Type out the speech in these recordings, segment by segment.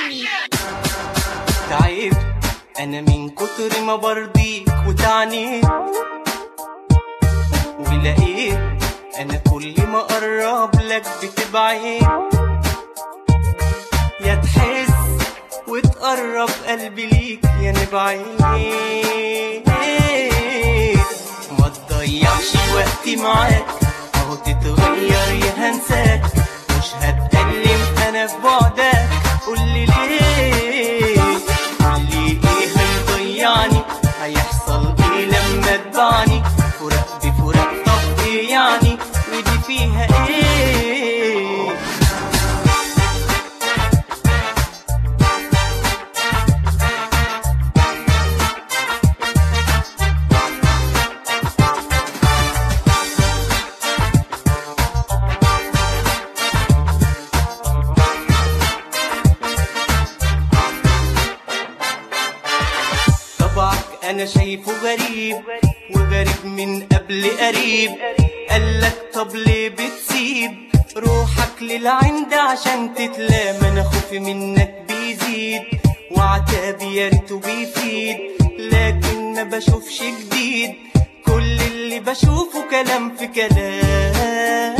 تاني تعبت انا من كتر ما برضيك وتعنيت ولقيت انا كل ما اقرب لك بتبعد يا تحس وتقرب قلبي ليك يا نبعد ما تضيعش وقتي معاك اهو تتغير يا هنساك مش هتألم انا في بعدك قولي ليه قولي ايه هيضيعني هيحصل ايه لما تبعني فراق بفراق طب ايه يعني ودي فيها ايه طبعك انا شايفه غريب وغريب من قبل قريب قالك طب ليه بتسيب روحك للعند عشان تتلام انا خوفي منك بيزيد وعتابي يا ريته بيفيد لكن ما بشوفش جديد كل اللي بشوفه كلام في كلام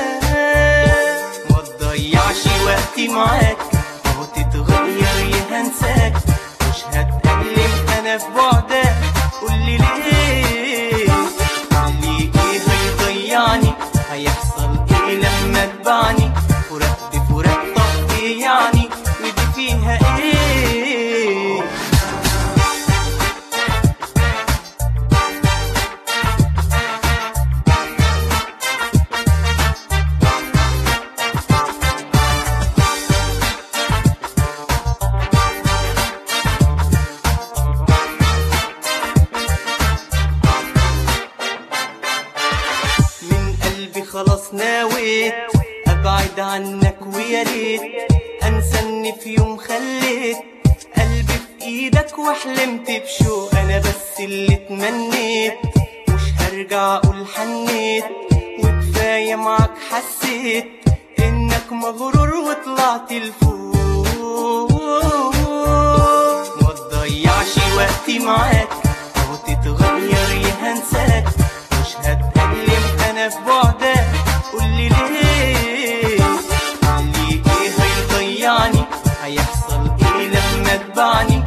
ما تضيعش وقتي معاك اهو تتغير يا هنساك مش هتألم انا في بعدك قولي ليه قولي ايه هيضيعني هيحصل ايه لما تبعني فراق بفراق طب ايه يعني ودي فيها ايه من قلبي خلاص ناويت ابعد عنك ويا ريت انسى اني في يوم خليت قلبي في ايدك وحلمت بشوق انا بس اللي تمنيت مش هرجع اقول حنيت وكفايه معاك حسيت انك مغرور وطلعت لفوق ما تضيعش وقتي معاك اهو تتغير يا هنساك مش هتألم انا في بعدك قولي ليه قولي ايه هيضيعني هيحصل ايه لما تبعني